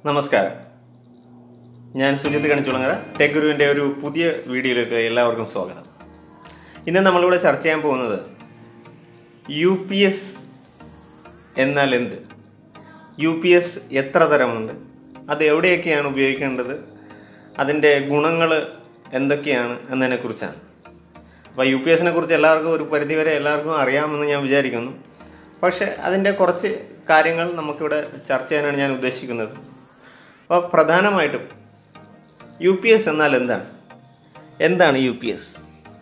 നമസ്കാരം ഞാൻ സുജിത് കണിച്ചുളങ്ങര ടെക് ഗുരുവിൻ്റെ ഒരു പുതിയ വീഡിയോയിലേക്ക് എല്ലാവർക്കും സ്വാഗതം ഇന്ന് നമ്മളിവിടെ ചർച്ച ചെയ്യാൻ പോകുന്നത് യു പി എസ് എന്നാൽ എന്ത് യു പി എസ് എത്ര തരമുണ്ട് അത് എവിടെയൊക്കെയാണ് ഉപയോഗിക്കേണ്ടത് അതിൻ്റെ ഗുണങ്ങൾ എന്തൊക്കെയാണ് എന്നതിനെക്കുറിച്ചാണ് അപ്പോൾ യു പി എസിനെ കുറിച്ച് എല്ലാവർക്കും ഒരു പരിധിവരെ എല്ലാവർക്കും അറിയാമെന്ന് ഞാൻ വിചാരിക്കുന്നു പക്ഷേ അതിൻ്റെ കുറച്ച് കാര്യങ്ങൾ നമുക്കിവിടെ ചർച്ച ചെയ്യാനാണ് ഞാൻ ഉദ്ദേശിക്കുന്നത് അപ്പോൾ പ്രധാനമായിട്ടും യു പി എസ് എന്നാൽ എന്താണ് എന്താണ് യു പി എസ്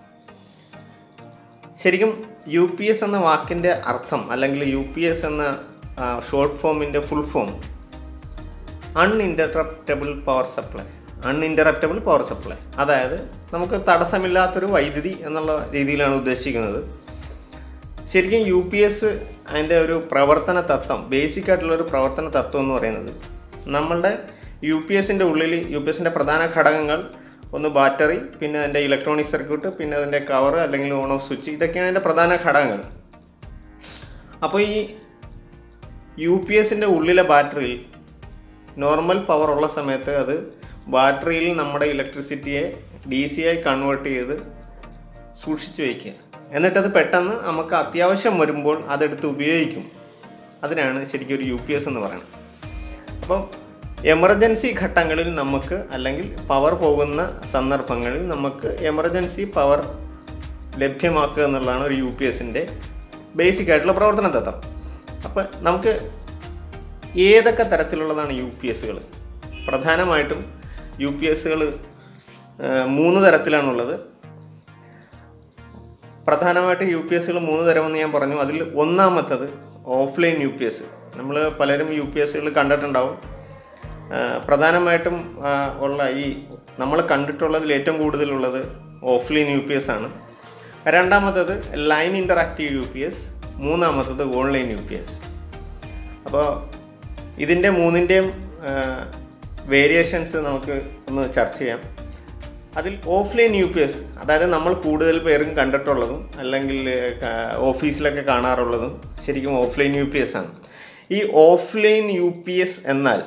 ശരിക്കും യു പി എസ് എന്ന വാക്കിൻ്റെ അർത്ഥം അല്ലെങ്കിൽ യു പി എസ് എന്ന ഷോർട്ട് ഫോമിൻ്റെ full form uninterruptible power supply uninterruptible power supply അതായത് നമുക്ക് തടസ്സമില്ലാത്തൊരു വൈദ്യുതി എന്നുള്ള രീതിയിലാണ് ഉദ്ദേശിക്കുന്നത് ശരിക്കും യു പി എസ് അതിൻ്റെ ഒരു പ്രവർത്തന തത്വം ബേസിക് ആയിട്ടുള്ള ഒരു പ്രവർത്തന തത്വം എന്ന് പറയുന്നത് നമ്മളുടെ യു പി എസിൻ്റെ ഉള്ളിൽ യു പി എസിൻ്റെ പ്രധാന ഘടകങ്ങൾ ഒന്ന് ബാറ്ററി പിന്നെ അതിൻ്റെ ഇലക്ട്രോണിക് സർക്യൂട്ട് പിന്നെ അതിൻ്റെ കവർ അല്ലെങ്കിൽ ഓൺ ഓഫ് സ്വിച്ച് ഇതൊക്കെയാണ് അതിൻ്റെ പ്രധാന ഘടകങ്ങൾ അപ്പോൾ ഈ യു പി എസിൻ്റെ ഉള്ളിലെ ബാറ്ററിയിൽ നോർമൽ പവർ ഉള്ള സമയത്ത് അത് ബാറ്ററിയിൽ നമ്മുടെ ഇലക്ട്രിസിറ്റിയെ ഡി സി ആയി കൺവേർട്ട് ചെയ്ത് സൂക്ഷിച്ചു വയ്ക്കുക എന്നിട്ടത് പെട്ടെന്ന് നമുക്ക് അത്യാവശ്യം വരുമ്പോൾ അതെടുത്ത് ഉപയോഗിക്കും അതിനാണ് ശരിക്കും ഒരു യു പി എസ് എന്ന് പറയുന്നത് അപ്പം എമർജൻസി ഘട്ടങ്ങളിൽ നമുക്ക് അല്ലെങ്കിൽ പവർ പോകുന്ന സന്ദർഭങ്ങളിൽ നമുക്ക് എമർജൻസി പവർ ലഭ്യമാക്കുക എന്നുള്ളതാണ് ഒരു യു പി എസിൻ്റെ ബേസിക് ആയിട്ടുള്ള പ്രവർത്തന തത്വം അപ്പം നമുക്ക് ഏതൊക്കെ തരത്തിലുള്ളതാണ് യു പി എസുകൾ പ്രധാനമായിട്ടും യു പി എസുകൾ മൂന്ന് തരത്തിലാണുള്ളത് പ്രധാനമായിട്ട് യു പി എസുകൾ മൂന്ന് തരമെന്ന് ഞാൻ പറഞ്ഞു അതിൽ ഒന്നാമത്തത് ഓഫ്ലൈൻ യു പി എസ് നമ്മൾ പലരും യു പി എസുകൾ കണ്ടിട്ടുണ്ടാവും ആ, പ്രധാനമായിട്ടും ആ, ഉള്ള ഈ നമ്മൾ കണ്ടിട്ടുള്ളതിൽ ഏറ്റവും കൂടുതലുള്ളത് ഓഫ്ലൈൻ യു പി എസ് ആണ് രണ്ടാമത്തത് line interactive U P S മൂന്നാമത്തത് ഓൺലൈൻ യു പി എസ് അപ്പോൾ ഇതിൻ്റെ മൂന്നിൻ്റെയും വേരിയേഷൻസ് നമുക്ക് ഒന്ന് ചർച്ച ചെയ്യാം അതിൽ ഓഫ്ലൈൻ യു പി എസ് അതായത് നമ്മൾ കൂടുതൽ പേരും കണ്ടിട്ടുള്ളതും അല്ലെങ്കിൽ ആ, ഓഫീസിലൊക്കെ കാണാറുള്ളതും ശരിക്കും ഓഫ്ലൈൻ യു പി എസ് ആണ് ഈ ഓഫ്ലൈൻ യു പി എസ് എന്നാൽ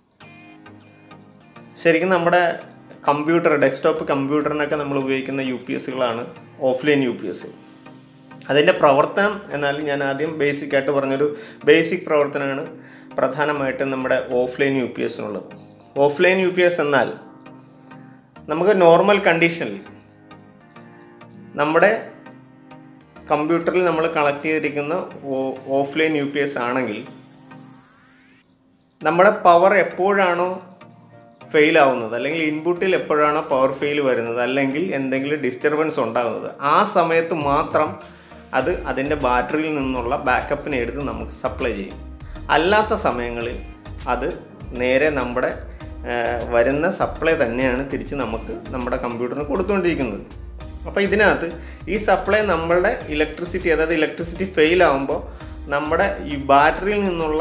ശരിക്കും നമ്മുടെ കമ്പ്യൂട്ടർ ഡെസ്ക്ടോപ്പ് കമ്പ്യൂട്ടറിനൊക്കെ നമ്മൾ ഉപയോഗിക്കുന്ന യു പി എസുകളാണ് ഓഫ്ലൈൻ യു പി എസ് അതിൻ്റെ പ്രവർത്തനം എന്നാൽ ഞാൻ ആദ്യം ബേസിക് ആയിട്ട് പറഞ്ഞൊരു ബേസിക് പ്രവർത്തനമാണ് പ്രധാനമായിട്ടും നമ്മുടെ ഓഫ്ലൈൻ യു പി എസിനുള്ളത് ഓഫ്ലൈൻ യു പി എസ് എന്നാൽ നമുക്ക് നോർമൽ കണ്ടീഷനിൽ നമ്മുടെ കമ്പ്യൂട്ടറിൽ നമ്മൾ കണക്ട് ചെയ്തിരിക്കുന്ന ഓഫ്ലൈൻ യു പി എസ് ആണെങ്കിൽ നമ്മുടെ പവർ എപ്പോഴാണോ ഫെയിൽ ആവുന്നത് അല്ലെങ്കിൽ ഇൻപുട്ടിൽ എപ്പോഴാണോ പവർ ഫെയിൽ വരുന്നത് അല്ലെങ്കിൽ എന്തെങ്കിലും ഡിസ്റ്റർബൻസ് ഉണ്ടാകുന്നത് ആ സമയത്ത് മാത്രം അത് അതിൻ്റെ ബാറ്ററിയിൽ നിന്നുള്ള ബാക്കപ്പിനെ എടുത്ത് നമുക്ക് സപ്ലൈ ചെയ്യും അല്ലാത്ത സമയങ്ങളിൽ അത് നേരെ നമ്മുടെ ആ, വരുന്ന സപ്ലൈ തന്നെയാണ് തിരിച്ച് നമുക്ക് നമ്മുടെ കമ്പ്യൂട്ടറിന് കൊടുത്തുകൊണ്ടിരിക്കുന്നത് അപ്പോൾ ഇതിനകത്ത് ഈ സപ്ലൈ നമ്മളുടെ ഇലക്ട്രിസിറ്റി അതായത് ഇലക്ട്രിസിറ്റി ഫെയിൽ ആകുമ്പോൾ നമ്മുടെ ഈ ബാറ്ററിയിൽ നിന്നുള്ള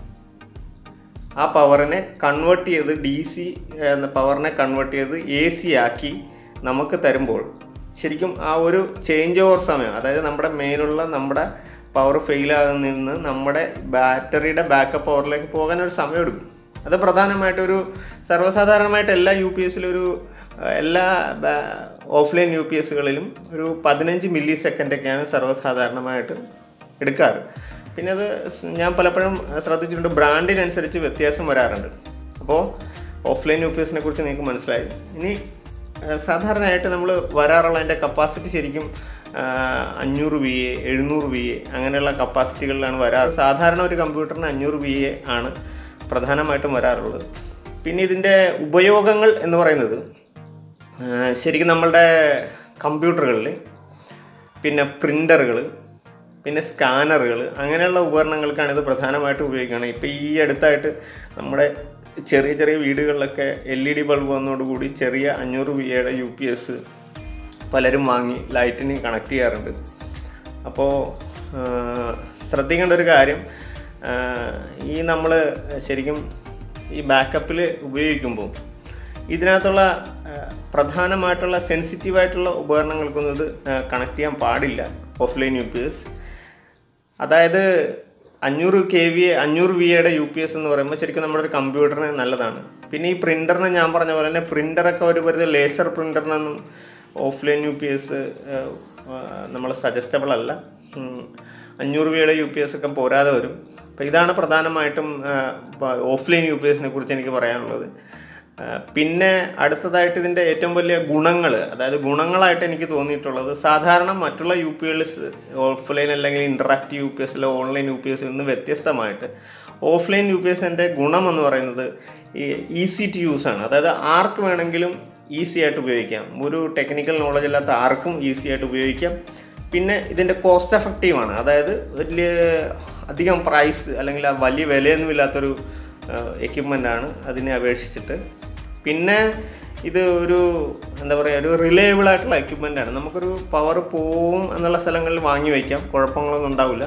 ആ പവറിനെ കൺവേർട്ട് ചെയ്ത് ഡി സി എന്ന പവറിനെ കൺവേർട്ട് ചെയ്ത് എ സി ആക്കി നമുക്ക് തരുമ്പോൾ ശരിക്കും ആ ഒരു ചേഞ്ച് ഓവർ സമയം അതായത് നമ്മുടെ മെയിനുള്ള നമ്മുടെ പവർ ഫെയിൽ ആകുന്നതിൽ നിന്ന് നമ്മുടെ ബാറ്ററിയുടെ ബാക്കപ്പ് പവറിലേക്ക് പോകാൻ ഒരു സമയം എടുക്കും അത് പ്രധാനമായിട്ട് ഒരു സർവ്വസാധാരണമായിട്ട് എല്ലാ യു പി എസിലൊരു എല്ലാ ഓഫ്ലൈൻ യു പി എസുകളിലും ഒരു പതിനഞ്ച് മില്ലി സെക്കൻഡൊക്കെയാണ് സർവ്വസാധാരണമായിട്ട് എടുക്കാറ് പിന്നെ അത് സ് ഞാൻ പലപ്പോഴും ശ്രദ്ധിച്ചിട്ടുണ്ട് ബ്രാൻഡിനനുസരിച്ച് വ്യത്യാസം വരാറുണ്ട് അപ്പോൾ ഓഫ്ലൈൻ യു പി എസിനെ കുറിച്ച് നിങ്ങൾക്ക് മനസ്സിലായി ഇനി ആ, സാധാരണയായിട്ട് നമ്മൾ വരാറുള്ള അതിൻ്റെ കപ്പാസിറ്റി ശരിക്കും ആ, അഞ്ഞൂറ് വി എ എഴുന്നൂറ് വി എ അങ്ങനെയുള്ള കപ്പാസിറ്റികളിലാണ് വരാറ് സാധാരണ ഒരു കമ്പ്യൂട്ടറിന് അഞ്ഞൂറ് വി എ ആണ് പ്രധാനമായിട്ടും വരാറുള്ളത് പിന്നെ ഇതിൻ്റെ ഉപയോഗങ്ങൾ എന്ന് പറയുന്നത് ആ, ശരിക്കും നമ്മളുടെ കമ്പ്യൂട്ടറുകളിൽ പിന്നെ പ്രിൻ്ററുകൾ പിന്നെ സ്കാനറുകൾ അങ്ങനെയുള്ള ഉപകരണങ്ങൾക്കാണ് ഇത് പ്രധാനമായിട്ട് ഉപയോഗിക്കുന്നത് ഇപ്പോൾ ഈ അടുത്തായിട്ട് നമ്മുടെ ചെറിയ ചെറിയ വീടുകളിലൊക്കെ എൽ ഇ ഡി ബൾബ് വന്നതോടുകൂടി ചെറിയ അഞ്ഞൂറ് വി എയുടെ യു പി എസ് പലരും വാങ്ങി ലൈറ്റിന് കണക്ട് ചെയ്യാറുണ്ട് അപ്പോൾ ശ്രദ്ധിക്കേണ്ട ഒരു കാര്യം ആ, ഈ നമ്മൾ ശരിക്കും ഈ ബാക്കപ്പിൽ ഉപയോഗിക്കുമ്പോൾ ഇതിനകത്തുള്ള ആ, പ്രധാനമായിട്ടുള്ള സെൻസിറ്റീവായിട്ടുള്ള ഉപകരണങ്ങൾക്കൊന്നും ഇത് കണക്ട് ചെയ്യാൻ പാടില്ല ഓഫ്ലൈൻ യു പി എസ് അതായത് അഞ്ഞൂറ് കെ വി അഞ്ഞൂറ് വി എയുടെ യു പി എസ് എന്ന് പറയുമ്പോൾ ശരിക്കും നമ്മുടെ ഒരു കമ്പ്യൂട്ടറിന് നല്ലതാണ് പിന്നെ ഈ പ്രിൻ്ററിന് ഞാൻ പറഞ്ഞ പോലെ തന്നെ പ്രിൻ്ററൊക്കെ ഒരു പരിധി ലേസർ പ്രിൻ്ററിനൊന്നും ഓഫ്ലൈൻ യു പി എസ് നമ്മൾ സജസ്റ്റബിൾ അല്ല ഉം. അഞ്ഞൂറ് വിയുടെ യു പി എസ് ഒക്കെ പോരാതെ വരും അപ്പോൾ ഇതാണ് പ്രധാനമായിട്ടും ഓഫ്ലൈൻ യു പി എസിനെ കുറിച്ച് എനിക്ക് പറയാനുള്ളത് ആ, പിന്നെ അടുത്തതായിട്ട് ഇതിൻ്റെ ഏറ്റവും വലിയ ഗുണങ്ങൾ അതായത് ഗുണങ്ങളായിട്ട് എനിക്ക് തോന്നിയിട്ടുള്ളത് സാധാരണ മറ്റുള്ള യു പി എസ് ഓഫ്ലൈൻ അല്ലെങ്കിൽ ഇൻറ്ററാക്റ്റീവ് യു പി എസ് അല്ലെങ്കിൽ ഓൺലൈൻ യു പി എസ് നിന്ന് വ്യത്യസ്തമായിട്ട് ഓഫ്ലൈൻ യു പി എസിൻ്റെ ഗുണം എന്ന് പറയുന്നത് ഈ ഈസി ടു യൂസ് ആണ് അതായത് ആർക്ക് വേണമെങ്കിലും ഈസി ആയിട്ട് ഉപയോഗിക്കാം ഒരു ടെക്നിക്കൽ നോളജ് ഇല്ലാത്ത ആർക്കും ഈസി ആയിട്ട് ഉപയോഗിക്കാം പിന്നെ ഇതിൻ്റെ കോസ്റ്റ് എഫക്റ്റീവ് ആണ് അതായത് വലിയ അധികം പ്രൈസ് അല്ലെങ്കിൽ ആ വലിയ വിലയൊന്നും ഇല്ലാത്തൊരു എക്യുപ്മെൻ്റ് ആണ് അതിനെ അപേക്ഷിച്ചിട്ട് പിന്നെ ഇത് ഒരു എന്താ പറയുക ഒരു റിലയബിൾ ആയിട്ടുള്ള എക്യുപ്മെൻ്റ് ആണ് നമുക്കൊരു പവർ പോവും എന്നുള്ള സ്ഥലങ്ങളിൽ വാങ്ങി വയ്ക്കാം കുഴപ്പങ്ങളൊന്നും ഉണ്ടാവില്ല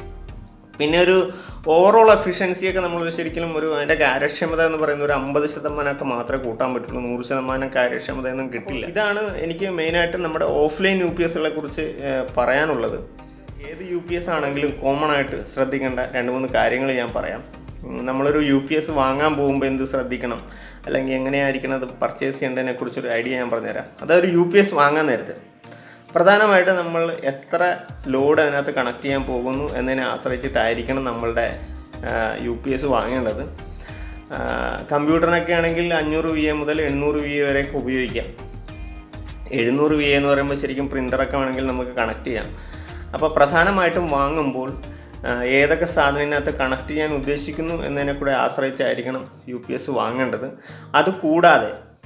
പിന്നെ ഒരു ഓവറോൾ എഫിഷ്യൻസി ഒക്കെ നമ്മൾ ശരിക്കും ഒരു അതിൻ്റെ കാര്യക്ഷമത എന്ന് പറയുന്ന ഒരു അമ്പത് ശതമാനമൊക്കെ മാത്രമേ കൂട്ടാൻ പറ്റുള്ളൂ നൂറ് ശതമാനം കാര്യക്ഷമതയൊന്നും കിട്ടില്ല ഇതാണ് എനിക്ക് മെയിനായിട്ട് നമ്മുടെ ഓഫ്ലൈൻ യു പി എസുകളെ കുറിച്ച് ഏഹ്, പറയാനുള്ളത് ഏത് യു പി എസ് ആണെങ്കിലും കോമൺ ആയിട്ട് ശ്രദ്ധിക്കേണ്ട രണ്ട് മൂന്ന് കാര്യങ്ങൾ ഞാൻ പറയാം ഉം, നമ്മളൊരു യു പി എസ് വാങ്ങാൻ പോകുമ്പോൾ എന്ത് ശ്രദ്ധിക്കണം അല്ലെങ്കിൽ എങ്ങനെയായിരിക്കണം അത് പർച്ചേസ് ചെയ്യേണ്ടതിനെ കുറിച്ചൊരു ഐഡിയ ഞാൻ പറഞ്ഞുതരാം അതായത് യു പി എസ് വാങ്ങാൻ നേരത്തെ പ്രധാനമായിട്ട് നമ്മൾ എത്ര ലോഡ് അതിനകത്ത് കണക്ട് ചെയ്യാൻ പോകുന്നു എന്നതിനെ ആശ്രയിച്ചിട്ടായിരിക്കണം നമ്മളുടെ യു പി എസ് വാങ്ങേണ്ടത് ആ, കമ്പ്യൂട്ടറിനൊക്കെ ആണെങ്കിൽ അഞ്ഞൂറ് വി എ മുതൽ എണ്ണൂറ് വി എ വരെയൊക്കെ ഉപയോഗിക്കാം എഴുന്നൂറ് വി എ എന്ന് പറയുമ്പോൾ ശരിക്കും പ്രിൻ്ററൊക്കെ വേണമെങ്കിൽ നമുക്ക് കണക്ട് ചെയ്യാം അപ്പോൾ പ്രധാനമായിട്ടും വാങ്ങുമ്പോൾ ആ, ഏതൊക്കെ സാധനത്തിനകത്ത് കണക്ട് ചെയ്യാൻ ഉദ്ദേശിക്കുന്നു എന്നതിനെ കൂടെ ആശ്രയിച്ചായിരിക്കണം യു പി എസ് വാങ്ങേണ്ടത് അതുകൂടാതെ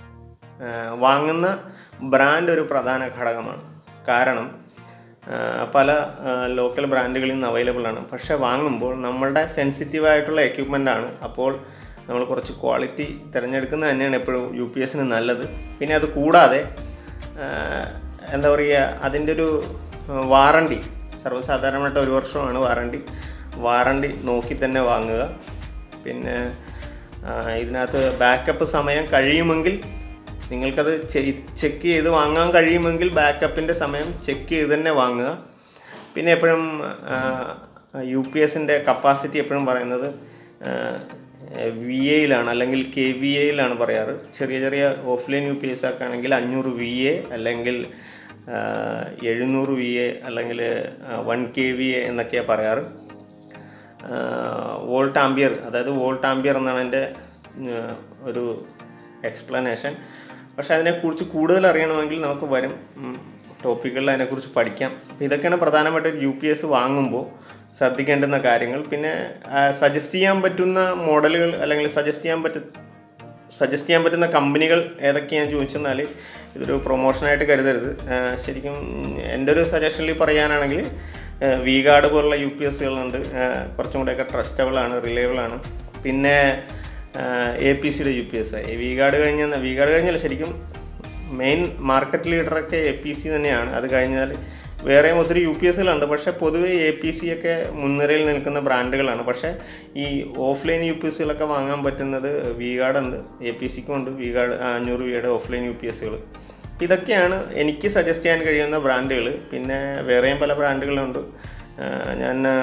ആ, വാങ്ങുന്ന ബ്രാൻഡ് ഒരു പ്രധാന ഘടകമാണ് കാരണം ആ, പല ലോക്കൽ ബ്രാൻഡുകളിൽ നിന്ന് അവൈലബിൾ ആണ് പക്ഷേ വാങ്ങുമ്പോൾ നമ്മളുടെ സെൻസിറ്റീവ് ആയിട്ടുള്ള എക്യുപ്മെൻ്റ് ആണ് അപ്പോൾ നമ്മൾ കുറച്ച് ക്വാളിറ്റി തിരഞ്ഞെടുക്കുന്നത് തന്നെയാണ് എപ്പോഴും യു പി എസിന് നല്ലത് പിന്നെ അത് കൂടാതെ ആ, എന്താ പറയുക അതിൻ്റെ ഒരു വാറണ്ടി സർവ്വസാധാരണമായിട്ട് ഒരു വർഷമാണ് വാറണ്ടി വാറണ്ടി നോക്കി തന്നെ വാങ്ങുക പിന്നെ ആ, ഇതിനകത്ത് ബാക്കപ്പ് സമയം കഴിയുമെങ്കിൽ നിങ്ങൾക്കത് ചെക്ക് ചെയ്ത് വാങ്ങാൻ കഴിയുമെങ്കിൽ ബാക്കപ്പിൻ്റെ സമയം ചെക്ക് ചെയ്ത് തന്നെ വാങ്ങുക പിന്നെ എപ്പോഴും യു പി എസിൻ്റെ കപ്പാസിറ്റി എപ്പോഴും പറയുന്നത് വി എയിലാണ് അല്ലെങ്കിൽ കെ വി എയിലാണ് പറയാറ് ചെറിയ ചെറിയ ഓഫ്ലൈൻ യു പി എസ് ഒക്കെ ആണെങ്കിൽ അഞ്ഞൂറ് വി എ അല്ലെങ്കിൽ ആ, എഴുന്നൂറ് വി എ അല്ലെങ്കിൽ വൺ കെ വി എ എന്നൊക്കെയാണ് പറയാറ് വോൾട്ട് ആംബിയർ അതായത് വോൾട്ട് ആംബിയർ എന്നാണ് എൻ്റെ ഒരു എക്സ്പ്ലനേഷൻ പക്ഷേ അതിനെക്കുറിച്ച് കൂടുതൽ അറിയണമെങ്കിൽ നമുക്ക് വരും ടോപ്പിക്കുകളിൽ അതിനെക്കുറിച്ച് പഠിക്കാം അപ്പോൾ ഇതൊക്കെയാണ് പ്രധാനമായിട്ടും യു പി എസ് വാങ്ങുമ്പോൾ ശ്രദ്ധിക്കേണ്ടുന്ന കാര്യങ്ങൾ പിന്നെ സജസ്റ്റ് ചെയ്യാൻ പറ്റുന്ന മോഡലുകൾ അല്ലെങ്കിൽ സജസ്റ്റ് ചെയ്യാൻ പറ്റും സജസ്റ്റ് ചെയ്യാൻ പറ്റുന്ന കമ്പനികൾ ഏതൊക്കെയാണെന്ന് ചോദിച്ചെന്നാൽ ഇതൊരു പ്രൊമോഷനായിട്ട് കരുതരുത് ആ, ശരിക്കും എൻ്റെ ഒരു സജഷനിൽ പറയാനാണെങ്കിൽ വി ഗാർഡ് പോലുള്ള യു പി എസുകളുണ്ട് കുറച്ചും കൂടെയൊക്കെ ട്രസ്റ്റബിൾ ആണ് റിലയബിൾ ആണ് പിന്നെ എ പി സിയുടെ U P S V Guard കഴിഞ്ഞ വി ഗാർഡ് കഴിഞ്ഞാൽ ശരിക്കും മെയിൻ മാർക്കറ്റ് ലീഡറൊക്കെ എ പി സി തന്നെയാണ് അത് കഴിഞ്ഞാൽ വേറെയും ഒത്തിരി യു പി എസുകളുണ്ട് പക്ഷേ പൊതുവേ എ പി സി ഒക്കെ മുൻനിരയിൽ നിൽക്കുന്ന ബ്രാൻഡുകളാണ് പക്ഷേ ഈ ഓഫ്ലൈൻ യു പി എസുകളൊക്കെ വാങ്ങാൻ പറ്റുന്നത് വി ഗാർഡ് ഉണ്ട് എ പി സിക്കും ഉണ്ട് വി ഗാർഡ് അഞ്ഞൂറ് വിയുടെ ഓഫ്ലൈൻ യു പി എസുകൾ ഇതൊക്കെയാണ് എനിക്ക് സജസ്റ്റ് ചെയ്യാൻ കഴിയുന്ന ബ്രാൻഡുകൾ പിന്നെ വേറെയും പല ബ്രാൻഡുകളുണ്ട് ആ, ഞാൻ ആ,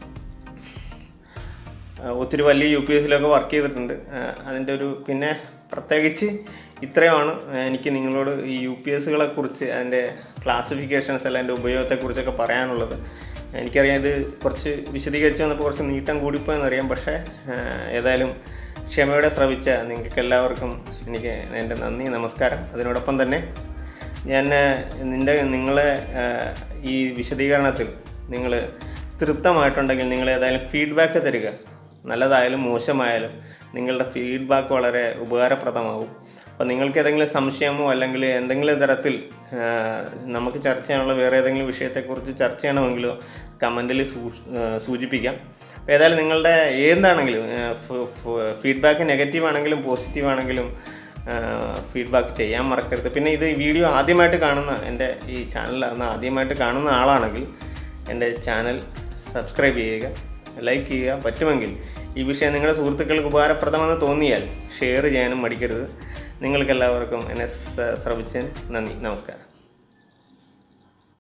ആ, ഒത്തിരി വലിയ യു പി എസിലൊക്കെ വർക്ക് ചെയ്തിട്ടുണ്ട് ആ, അതിൻ്റെ ഒരു പിന്നെ പ്രത്യേകിച്ച് ഇത്രയുമാണ് എനിക്ക് നിങ്ങളോട് ഈ യു പി എസുകളെ കുറിച്ച് അതിൻ്റെ ക്ലാസിഫിക്കേഷൻസ് അല്ല അതിൻ്റെ ഉപയോഗത്തെക്കുറിച്ചൊക്കെ പറയാനുള്ളത് എനിക്കറിയാം ഇത് കുറച്ച് വിശദീകരിച്ച് വന്നപ്പോൾ കുറച്ച് നീട്ടം കൂടിപ്പോയെന്നറിയാം പക്ഷേ ആ, ഏതായാലും ക്ഷമയോടെ ശ്രവിച്ച നിങ്ങൾക്ക് എല്ലാവർക്കും എനിക്ക് എൻ്റെ നന്ദി നമസ്കാരം അതിനോടൊപ്പം തന്നെ ഞാൻ നിൻ്റെ നിങ്ങളെ ആ, ഈ വിശദീകരണത്തിൽ നിങ്ങൾ തൃപ്തമായിട്ടുണ്ടെങ്കിൽ നിങ്ങൾ ഏതായാലും ഫീഡ്ബാക്ക് തരിക നല്ലതായാലും മോശമായാലും നിങ്ങളുടെ ഫീഡ്ബാക്ക് വളരെ ഉപകാരപ്രദമാവും അപ്പോൾ നിങ്ങൾക്ക് ഏതെങ്കിലും സംശയമോ അല്ലെങ്കിൽ എന്തെങ്കിലും തരത്തിൽ ആ, നമുക്ക് ചർച്ച ചെയ്യാനുള്ള വേറെ ഏതെങ്കിലും വിഷയത്തെക്കുറിച്ച് ചർച്ച ചെയ്യണമെങ്കിലോ കമൻറ്റിൽ സൂചിപ്പിക്കാം അപ്പോൾ ഏതായാലും നിങ്ങളുടെ എന്താണെങ്കിലും ഫീഡ്ബാക്ക് നെഗറ്റീവ് ആണെങ്കിലും പോസിറ്റീവ് ആണെങ്കിലും ഫീഡ്ബാക്ക് ചെയ്യാൻ മറക്കരുത് പിന്നെ ഇത് വീഡിയോ ആദ്യമായിട്ട് കാണുന്ന എൻ്റെ ഈ ചാനൽ ആദ്യമായിട്ട് കാണുന്ന ആളാണെങ്കിൽ എൻ്റെ ചാനൽ സബ്സ്ക്രൈബ് ചെയ്യുക ലൈക്ക് ചെയ്യുക പറ്റുമെങ്കിൽ ഈ വിഷയം നിങ്ങളുടെ സുഹൃത്തുക്കൾക്ക് ഉപകാരപ്രദമെന്ന് തോന്നിയാൽ ഷെയർ ചെയ്യാനും മടിക്കരുത് നിങ്ങൾക്കെല്ലാവർക്കും എന്നെ സ- ശ്രവിച്ചതിന് നന്ദി നമസ്കാരം